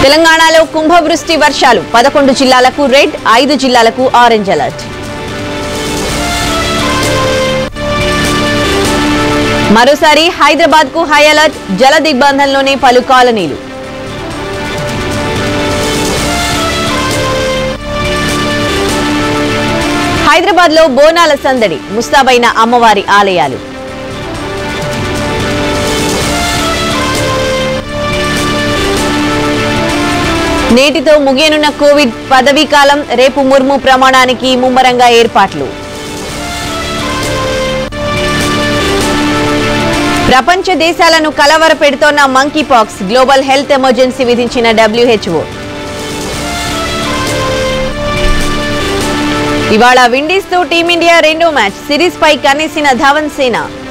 తెలంగాణలో కుంభవృష్టి వర్షాలు పదకొండు జిల్లాలకు రెడ్ ఐదు జిల్లాలకు ఆరెంజ్ అలర్ట్ మరోసారి హైదరాబాద్ కు హై అలర్ట్ జల దిగ్బంధంలోనే పలు కాలనీలు హైదరాబాద్ లో బోనాల సందడి ముస్తాబైన అమ్మవారి ఆలయాలు నేటితో ముగియనున్న కోవిడ్ పదవీ కాలం రేపు ముర్ము ప్రమాణానికి ముమ్మరంగా ఏర్పాట్లు ప్రపంచ దేశాలను కలవర పెడుతోన్న monkey pox global health emergency విధించిన డబ్ల్యూహెచ్ఓ ఇవాళ విండీస్ తో టీమిండియా రెండో మ్యాచ్ సిరీస్ పై కన్నేసిన ధవన్ సేన